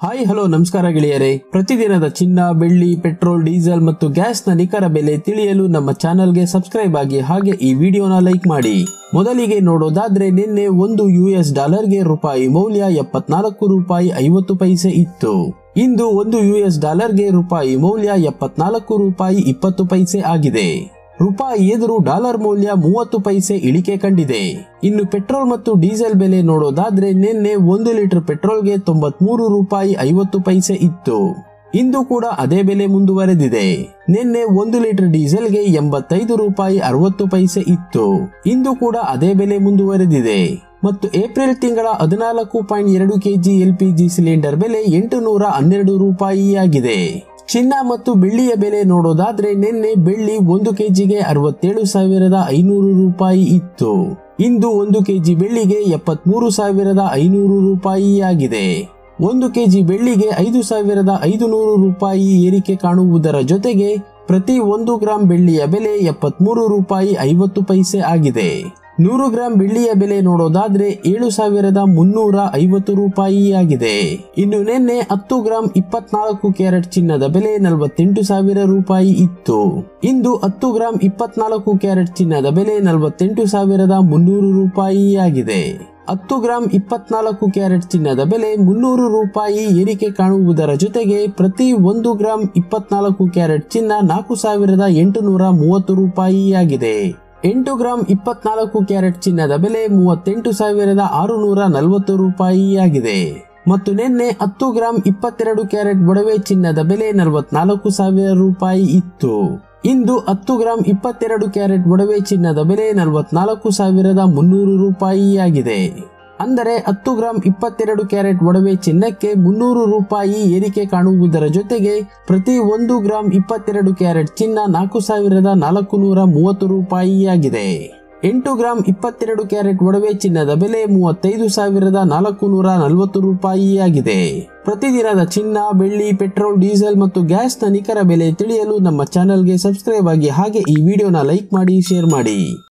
hi hello ನಮಸ್ಕಾರ ಗೆಳೆಯರೇ ಪ್ರತಿದಿನದ ಚಿನ್ನ ಬೆಳ್ಳಿ ಪೆಟ್ರೋಲ್ ಡೀಸೆಲ್ ಮತ್ತು ಗ್ಯಾಸ್ನ ನಿಖರ ಬೆಲೆ ತಿಳಿಯಲು ನಮ್ಮ ಚಾನೆಲ್ಗೆ ಸಬ್ಸ್ಕ್ರೈಬ್ ಆಗಿ ಹಾಗೆ ಈ ವಿಡಿಯೋನ ಲೈಕ್ ಮಾಡಿ ಮೊದಲಿಗೆ ನೋಡೋದಾದ್ರೆ ನಿನ್ನೆ ಒಂದು ಯು ಎಸ್ ಡಾಲರ್ಗೆ ರೂಪಾಯಿ ಮೌಲ್ಯ ಎಪ್ಪತ್ನಾಲ್ಕು ರೂಪಾಯಿ ಐವತ್ತು ಪೈಸೆ ಇತ್ತು ಇಂದು ಒಂದು ಯು ಎಸ್ ಡಾಲರ್ಗೆ ರೂಪಾಯಿ ಮೌಲ್ಯ ಎಪ್ಪತ್ನಾಲ್ಕು ರೂಪಾಯಿ ಇಪ್ಪತ್ತು ಪೈಸೆ ಆಗಿದೆ ರೂಪಾಯಿ ಎದುರು ಡಾಲರ್ ಮೌಲ್ಯ ಮೂವತ್ತು ಪೈಸೆ ಇಳಿಕೆ ಕಂಡಿದೆ ಇನ್ನು ಪೆಟ್ರೋಲ್ ಮತ್ತು ಡೀಸೆಲ್ ಬೆಲೆ ನೋಡೋದಾದ್ರೆ ನಿನ್ನೆ ಒಂದು ಲೀಟರ್ ಪೆಟ್ರೋಲ್ಗೆ ತೊಂಬತ್ಮೂರು ರೂಪಾಯಿ ಐವತ್ತು ಪೈಸೆ ಇತ್ತು ಇಂದು ಕೂಡ ಅದೇ ಬೆಲೆ ಮುಂದುವರೆದಿದೆ ನಿನ್ನೆ ಒಂದು ಲೀಟರ್ ಡೀಸೆಲ್ಗೆ ಎಂಬತ್ತೈದು ರೂಪಾಯಿ ಅರವತ್ತು ಪೈಸೆ ಇತ್ತು ಇಂದು ಕೂಡ ಅದೇ ಬೆಲೆ ಮುಂದುವರೆದಿದೆ ಮತ್ತು ಏಪ್ರಿಲ್ ತಿಂಗಳ ಹದಿನಾಲ್ಕು ಪಾಯಿಂಟ್ ಎರಡು ಕೆಜಿ ಎಲ್ಪಿಜಿ ಸಿಲಿಂಡರ್ ಬೆಲೆ ಎಂಟು ನೂರ ಹನ್ನೆರಡು ರೂಪಾಯಿಯಾಗಿದೆ ಚಿನ್ನ ಮತ್ತು ಬೆಳ್ಳಿಯ ಬೆಲೆ ನೋಡೋದಾದ್ರೆ ನಿನ್ನೆ ಬೆಳ್ಳಿ ಒಂದು ಕೆಜಿಗೆ ಅರವತ್ತೇಳು ಸಾವಿರದ ಐನೂರು ರೂಪಾಯಿ ಇತ್ತು ಇಂದು ಒಂದು ಕೆಜಿ ಬೆಳ್ಳಿಗೆ ಎಪ್ಪತ್ಮೂರು ಸಾವಿರದ ಐನೂರು ರೂಪಾಯಿಯಾಗಿದೆ ಒಂದು ಕೆಜಿ ಬೆಳ್ಳಿಗೆ ಐದು ಸಾವಿರದ ಐದು ನೂರು ರೂಪಾಯಿ ಏರಿಕೆ ಕಾಣುವುದರ ಜೊತೆಗೆ ಪ್ರತಿ ಒಂದು ಗ್ರಾಂ ಬೆಳ್ಳಿಯ ಬೆಲೆ ಎಪ್ಪತ್ಮೂರು ರೂಪಾಯಿ ಐವತ್ತು ಪೈಸೆ ಆಗಿದೆ ನೂರು ಗ್ರಾಂ ಬೆಳ್ಳಿಯ ಬೆಲೆ ನೋಡೋದಾದ್ರೆ ಏಳು ಸಾವಿರದ ಮುನ್ನೂರ ಐವತ್ತು ರೂಪಾಯಿ ಆಗಿದೆ ಇನ್ನು ನಿನ್ನೆ ಹತ್ತು ಗ್ರಾಂ ಇಪ್ಪತ್ನಾಲ್ಕು ಕ್ಯಾರೆಟ್ ಚಿನ್ನದ ಬೆಲೆ ನಲವತ್ತೆಂಟು ಸಾವಿರ ರೂಪಾಯಿ ಇತ್ತು ಇಂದು ಹತ್ತು ಗ್ರಾಂ ಇಪ್ಪತ್ನಾಲ್ಕು ಕ್ಯಾರೆಟ್ ಚಿನ್ನದ ಬೆಲೆ ನಲವತ್ತೆಂಟು ಸಾವಿರದ ಮುನ್ನೂರು ರೂಪಾಯಿ ಆಗಿದೆ ಹತ್ತು ಗ್ರಾಂ ಇಪ್ಪತ್ನಾಲ್ಕು ಕ್ಯಾರೆಟ್ ಚಿನ್ನದ ಬೆಲೆ ಮುನ್ನೂರು ರೂಪಾಯಿ ಏರಿಕೆ ಕಾಣುವುದರ ಜೊತೆಗೆ ಪ್ರತಿ ಒಂದು ಗ್ರಾಂ ಇಪ್ಪತ್ನಾಲ್ಕು ಕ್ಯಾರೆಟ್ ಚಿನ್ನ ನಾಲ್ಕು ಸಾವಿರದ ಎಂಟುನೂರ ಮೂವತ್ತು ರೂಪಾಯಿ ಆಗಿದೆ ಎಂಟು ಗ್ರಾಂ ಇಪ್ಪತ್ನಾಲ್ಕು ಕ್ಯಾರೆಟ್ ಚಿನ್ನದ ಬೆಲೆ ಮೂವತ್ತೆಂಟು ಸಾವಿರದ ಆರುನೂರ ನಲವತ್ತು ರೂಪಾಯಿ ಆಗಿದೆ ಮತ್ತು ನಿನ್ನೆ ಹತ್ತು ಗ್ರಾಂ ಇಪ್ಪತ್ತೆರಡು ಕ್ಯಾರೆಟ್ ಒಡವೆ ಚಿನ್ನದ ಬೆಲೆ ನಲವತ್ನಾಲ್ಕು ಸಾವಿರ ರೂಪಾಯಿ ಇತ್ತು ಇಂದು ಹತ್ತು ಗ್ರಾಂ ಇಪ್ಪತ್ತೆರಡು ಕ್ಯಾರೆಟ್ ಒಡವೆ ಚಿನ್ನದ ಬೆಲೆ ನಲವತ್ನಾಲ್ಕು ಸಾವಿರದ ಮುನ್ನೂರು ರೂಪಾಯಿ ಆಗಿದೆ ಅಂದರೆ ಹತ್ತು ಗ್ರಾಂ ಇಪ್ಪತ್ತೆರಡು ಕ್ಯಾರೆಟ್ ಒಡವೆ ಚಿನ್ನಕ್ಕೆ ಮುನ್ನೂರು ರೂಪಾಯಿ ಏರಿಕೆ ಕಾಣುವುದರ ಜೊತೆಗೆ ಪ್ರತಿ ಒಂದು ಗ್ರಾಂ ಇಪ್ಪತ್ತೆರಡು ಕ್ಯಾರೆಟ್ ಚಿನ್ನ ನಾಲ್ಕು ಸಾವಿರದ ನಾಲ್ಕು ನೂರ ಮೂವತ್ತು ರೂಪಾಯಿಯಾಗಿದೆ ಎಂಟು ಗ್ರಾಂ ಇಪ್ಪತ್ತೆರಡು ಕ್ಯಾರೆಟ್ ಒಡವೆ ಚಿನ್ನದ ಬೆಲೆ ಮೂವತ್ತೈದು ಸಾವಿರದ ನಾಲ್ಕು ನೂರ ನಲವತ್ತು ರೂಪಾಯಿಯಾಗಿದೆ ಪ್ರತಿದಿನದ ಚಿನ್ನ ಬೆಳ್ಳಿ ಪೆಟ್ರೋಲ್ ಡೀಸೆಲ್ ಮತ್ತು ಗ್ಯಾಸ್ನ ನಿಖರ ಬೆಲೆ ತಿಳಿಯಲು ನಮ್ಮ ಚಾನೆಲ್ಗೆ ಸಬ್ಸ್ಕ್ರೈಬ್ ಆಗಿ ಹಾಗೆ ಈ ವಿಡಿಯೋನ ಲೈಕ್ ಮಾಡಿ ಶೇರ್ ಮಾಡಿ